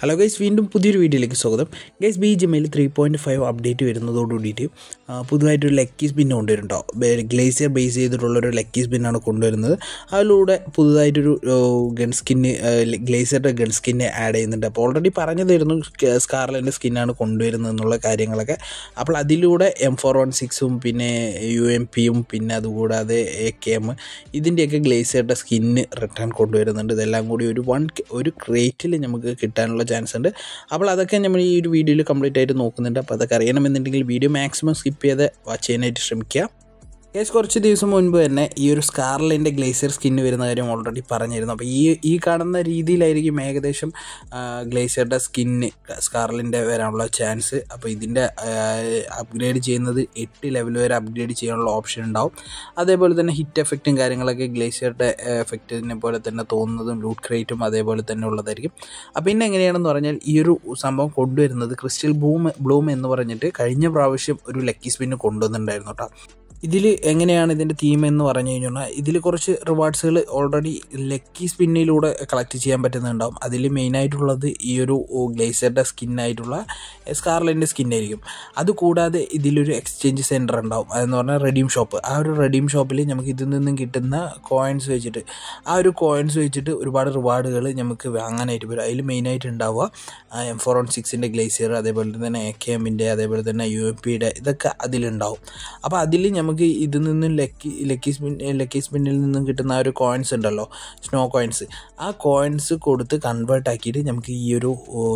hello guys വീണ്ടും പുതിയൊരു വീഡിയോയിലേക്ക് സ്വാഗതം ഗൈസ് ബി ജി എമ്മിൽ ത്രീ പോയിൻറ്റ് ഫൈവ് അപ്ഡേറ്റ് വരുന്നതോട് കൂടിയിട്ട് ആ, പുതുതായിട്ടൊരു ലക്കി സ്പിൻ കൊണ്ടുവരുന്നുണ്ടോ ഗ്ലേസിയർ ബേസ് ചെയ്തിട്ടുള്ളൊരു ലക്കി സ്പിന്നാണ് കൊണ്ടുവരുന്നത് അതിലൂടെ പുതുതായിട്ടൊരു ഗൺ സ്കിന്ന് ഗ്ലേസിയറുടെ ഗൺ സ്കിന്ന് ആഡ് ചെയ്യുന്നുണ്ട് അപ്പോൾ ഓൾറെഡി പറഞ്ഞതായിരുന്നു സ്കാർലൻ്റെ സ്കിന്നാണ് കൊണ്ടുവരുന്നത് എന്നുള്ള കാര്യങ്ങളൊക്കെ അപ്പോൾ അതിലൂടെ എം ഫോർ വൺ സിക്സും പിന്നെ യു എം പിയും പിന്നെ അതുകൂടാതെ എ കെ എം ഇതിൻ്റെയൊക്കെ ഗ്ലേസിയറുടെ സ്കിന്ന് റിട്ടേൺ കൊണ്ടുവരുന്നുണ്ട് ഇതെല്ലാം കൂടി ഒരു വൺ ഒരു ക്രേറ്റിൽ നമുക്ക് കിട്ടാനുള്ള ചാൻസ് ഉണ്ട് അപ്പോൾ അതൊക്കെ നമ്മൾ ഈ ഒരു വീഡിയോയിൽ കംപ്ലീറ്റ് ആയിട്ട് നോക്കുന്നുണ്ട് അപ്പോൾ അതൊക്കെ അറിയണമെന്നുണ്ടെങ്കിൽ വീഡിയോ മാക്സിമം സ്കിപ്പ് ചെയ്ത് വാച്ച് ചെയ്യാനായിട്ട് ശ്രമിക്കുക കേസ് കുറച്ച് ദിവസം മുൻപ് തന്നെ ഈ ഒരു സ്കാർലിൻ്റെ ഗ്ലേസിയർ സ്കിന്ന് വരുന്ന കാര്യം ഓൾറെഡി പറഞ്ഞിരുന്നു അപ്പോൾ ഈ ഈ കാണുന്ന രീതിയിലായിരിക്കും ഏകദേശം ഗ്ലേസിയറുടെ സ്കിന്ന് സ്കാർലിൻ്റെ വരാനുള്ള ചാൻസ് അപ്പോൾ ഇതിൻ്റെ അപ്ഗ്രേഡ് ചെയ്യുന്നത് എട്ട് ലെവൽ വരെ അപ്ഗ്രേഡ് ചെയ്യാനുള്ള ഓപ്ഷൻ ഉണ്ടാവും അതേപോലെ തന്നെ ഹിറ്റ് എഫക്റ്റും കാര്യങ്ങളൊക്കെ ഗ്ലേസിയറുടെ എഫക്റ്റിനെ പോലെ തന്നെ തോന്നുന്നതും ലൂട്ട് ക്രേറ്റും അതേപോലെ തന്നെ ഉള്ളതായിരിക്കും അപ്പോൾ പിന്നെ എങ്ങനെയാണെന്ന് പറഞ്ഞാൽ ഈ ഒരു സംഭവം കൊണ്ടുവരുന്നത് ക്രിസ്റ്റൽ ബ്ലൂം ബ്ലൂം എന്ന് പറഞ്ഞിട്ട് കഴിഞ്ഞ പ്രാവശ്യം ഒരു ലക്കി സ്പിന്ന് കൊണ്ടുവന്നിട്ടുണ്ടായിരുന്നു കേട്ടോ ഇതിൽ എങ്ങനെയാണ് ഇതിൻ്റെ തീം എന്ന് പറഞ്ഞു കഴിഞ്ഞാൽ ഇതിൽ കുറച്ച് റിവാർഡ്സുകൾ ഓൾറെഡി ലക്കി സ്പിന്നിലൂടെ കളക്ട് ചെയ്യാൻ പറ്റുന്നുണ്ടാവും അതിൽ മെയിനായിട്ടുള്ളത് ഈ ഒരു ഗ്ലേസറുടെ സ്കിന്നായിട്ടുള്ള സ്കാർലൻ്റെ സ്കിന്നായിരിക്കും അതുകൂടാതെ ഇതിലൊരു എക്സ്ചേഞ്ച് സെൻറ്റർ ഉണ്ടാവും അതെന്ന് പറഞ്ഞാൽ റെഡീം ഷോപ്പ് ആ ഒരു റെഡീം ഷോപ്പിൽ നമുക്ക് ഇതിൽ നിന്നും കിട്ടുന്ന കോയിൻസ് വെച്ചിട്ട് ആ ഒരു കോയിൻസ് വെച്ചിട്ട് ഒരുപാട് റിവാർഡുകൾ നമുക്ക് വാങ്ങാനായിട്ട് വരും അതിൽ മെയിനായിട്ട് ഉണ്ടാവുക എം ഫോർ വൺ സിക്സിൻ്റെ ഗ്ലേസിയർ അതേപോലെ തന്നെ എ കെ എമ്മിൻ്റെ അതേപോലെ തന്നെ യു എ പിയുടെ ഇതൊക്കെ അതിലുണ്ടാവും അപ്പോൾ അതിൽ നമുക്ക് ഇതിൽ നിന്നും ലക്കി ലക്കി സ്പിൻ ലക്കി സ്പിന്നിൽ നിന്നും കിട്ടുന്ന ആ ഒരു കോയിൻസ് ഉണ്ടല്ലോ സ്നോ കോയിൻസ് ആ കോയിൻസ് കൊടുത്ത് കൺവേർട്ട് ആക്കിയിട്ട് നമുക്ക് ഈ ഒരു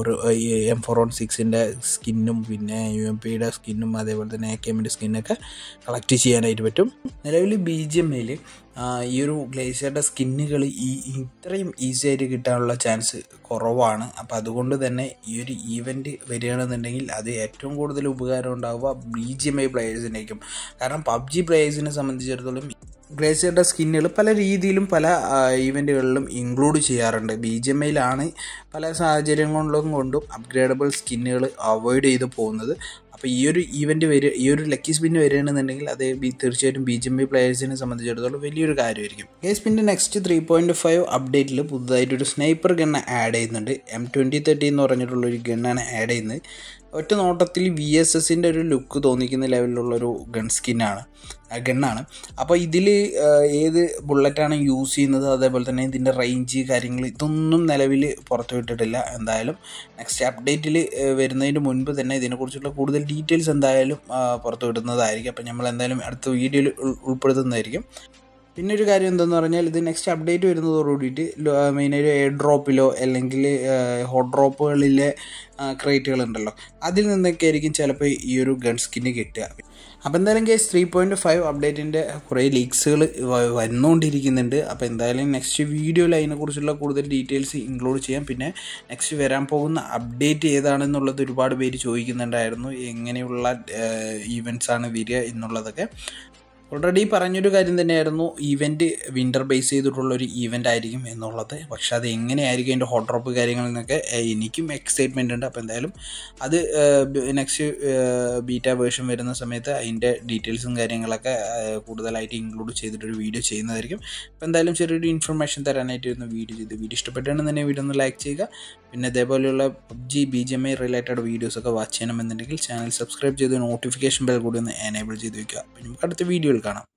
എം ഫോർ വൺ സിക്സിൻ്റെ സ്കിന്നും പിന്നെ യു എം പിയുടെ സ്കിന്നും അതേപോലെ തന്നെ എ കെ എമ്മിൻ്റെ സ്കിന്നൊക്കെ കളക്ട് ചെയ്യാനായിട്ട് പറ്റും നിലവിൽ ബി ജി എം ഐയിൽ ഈ ഒരു ഗ്ലേസിയറുടെ സ്കിന്നുകൾ ഈ ഇത്രയും ഈസി ആയിട്ട് കിട്ടാനുള്ള ചാൻസ് കുറവാണ് അപ്പോൾ അതുകൊണ്ട് തന്നെ ഈ ഒരു ഈവൻറ്റ് വരികയാണെന്നുണ്ടെങ്കിൽ അത് ഏറ്റവും കൂടുതൽ ഉപകാരം ഉണ്ടാവുക ബി ജി എം ഐ പ്ലേയേഴ്സിനായിരിക്കും കാരണം പബ്ജി പ്ലേയേഴ്സിനെ സംബന്ധിച്ചിടത്തോളം ഗ്ലേസിയറുടെ സ്കിന്നുകൾ പല രീതിയിലും പല ഈവൻറ്റുകളിലും ഇൻക്ലൂഡ് ചെയ്യാറുണ്ട് ബി ജി എം ഐയിലാണ് പല സാഹചര്യങ്ങളിലും കൊണ്ടും അപ്ഗ്രേഡബിൾ സ്കിന്നുകൾ അവോയ്ഡ് ചെയ്ത് പോകുന്നത് അപ്പോൾ ഈ ഒരു ഈവൻറ്റ് വരിക ഈ ഒരു ലക്കി സ്പിന്ന് വരികയാണെന്നുണ്ടെങ്കിൽ അത് ബി തീർച്ചയായിട്ടും ബി ജി എം ഐ പ്ലേയേഴ്സിനെ സംബന്ധിച്ചിടത്തോളം വലിയൊരു കാര്യമായിരിക്കും കേസ് പിന്നെ നെക്സ്റ്റ് ത്രീ പോയിൻറ്റ് ഫൈവ് അപ്ഡേറ്റിൽ പുതുതായിട്ടൊരു സ്നൈപ്പർ ഗണ്ണ് ആഡ് ചെയ്യുന്നുണ്ട് എം ട്വൻറ്റി തേർട്ടി എന്ന് പറഞ്ഞിട്ടുള്ള ഒരു ഗണ്ണാണ് ആഡ് ചെയ്യുന്നത് ഒറ്റ നോട്ടത്തിൽ വി എസ് എസിൻ്റെ ഒരു ലുക്ക് തോന്നിക്കുന്ന ലെവലിലുള്ളൊരു ഗൺ സ്കിന്നാണ് ഗണ്ണാണ് അപ്പോൾ ഇതിൽ ഏത് ബുള്ളറ്റാണ് യൂസ് ചെയ്യുന്നത് അതേപോലെ തന്നെ ഇതിൻ്റെ റേഞ്ച് കാര്യങ്ങൾ ഇതൊന്നും നിലവിൽ പുറത്തു വിട്ടിട്ടില്ല എന്തായാലും നെക്സ്റ്റ് അപ്ഡേറ്റിൽ വരുന്നതിന് മുൻപ് തന്നെ ഇതിനെക്കുറിച്ചുള്ള കൂടുതൽ ഡീറ്റെയിൽസ് എന്തായാലും പുറത്തു വിടുന്നതായിരിക്കും അപ്പോൾ നമ്മൾ എന്തായാലും അടുത്ത വീഡിയോയിൽ ഉൾപ്പെടുത്തുന്നതായിരിക്കും പിന്നെ ഒരു കാര്യം എന്തെന്ന് പറഞ്ഞാൽ ഇത് നെക്സ്റ്റ് അപ്ഡേറ്റ് വരുന്നതോട് കൂടിയിട്ട് മെയിനായിട്ട് എയർ ഡ്രോപ്പിലോ അല്ലെങ്കിൽ ഹോട്ട് ഡ്രോപ്പുകളിലെ ക്രേറ്റുകൾ ഉണ്ടല്ലോ അതിൽ നിന്നൊക്കെ ആയിരിക്കും ചിലപ്പോൾ ഈ ഒരു ഗൺ സ്കിന്ന് കിട്ടുക അപ്പോൾ എന്തായാലും കേസ് ത്രീ പോയിൻറ്റ് ഫൈവ് അപ്ഡേറ്റിൻ്റെ കുറേ ലീക്സുകൾ വന്നുകൊണ്ടിരിക്കുന്നുണ്ട് അപ്പോൾ എന്തായാലും നെക്സ്റ്റ് വീഡിയോയിൽ അതിനെക്കുറിച്ചുള്ള കൂടുതൽ ഡീറ്റെയിൽസ് ഇൻക്ലൂഡ് ചെയ്യാം പിന്നെ നെക്സ്റ്റ് വരാൻ പോകുന്ന അപ്ഡേറ്റ് ഏതാണെന്നുള്ളത് ഒരുപാട് പേര് ചോദിക്കുന്നുണ്ടായിരുന്നു എങ്ങനെയുള്ള ഈവൻറ്റ്സ് ആണ് വരിക എന്നുള്ളതൊക്കെ ഓൾറെഡി പറഞ്ഞൊരു കാര്യം തന്നെയായിരുന്നു ഈവൻറ്റ് വിൻ്റർ ബേസ് ചെയ്തിട്ടുള്ള ഒരു ഈവൻ്റ് ആയിരിക്കും എന്നുള്ളത് പക്ഷെ അത് എങ്ങനെയായിരിക്കും അതിൻ്റെ ഹോട്ട് ഡ്രോപ്പ് കാര്യങ്ങളിൽ നിന്നൊക്കെ എനിക്കും എക്സൈറ്റ്മെൻ്റ് ഉണ്ട് അപ്പോൾ എന്തായാലും അത് നെക്സ്റ്റ് ബീറ്റ വേർഷൻ വരുന്ന സമയത്ത് അതിൻ്റെ ഡീറ്റെയിൽസും കാര്യങ്ങളൊക്കെ കൂടുതലായിട്ട് ഇൻക്ലൂഡ് ചെയ്തിട്ടൊരു വീഡിയോ ചെയ്യുന്നതായിരിക്കും അപ്പോൾ എന്തായാലും ചെറിയൊരു ഇൻഫർമേഷൻ തരാനായിട്ട് ഇരുന്ന വീഡിയോ ചെയ്ത് വീഡിയോ ഇഷ്ടപ്പെട്ടാണെന്നുണ്ടെങ്കിൽ വീഡിയോ ഒന്ന് ലൈക്ക് ചെയ്യുക പിന്നെ ഇതേപോലെയുള്ള PUBG B G M I related വീഡിയോസൊക്കെ വാച്ച് ചെയ്യണമെന്നുണ്ടെങ്കിൽ ചാനൽ സബ്സ്ക്രൈബ് ചെയ്ത് നോട്ടിഫിക്കേഷൻ ബെൽ കൂടി ഒന്ന് എനേബിൾ ചെയ്ത് വയ്ക്കുക അപ്പോൾ നമുക്ക് അടുത്ത വീഡിയോയിൽ കാണാം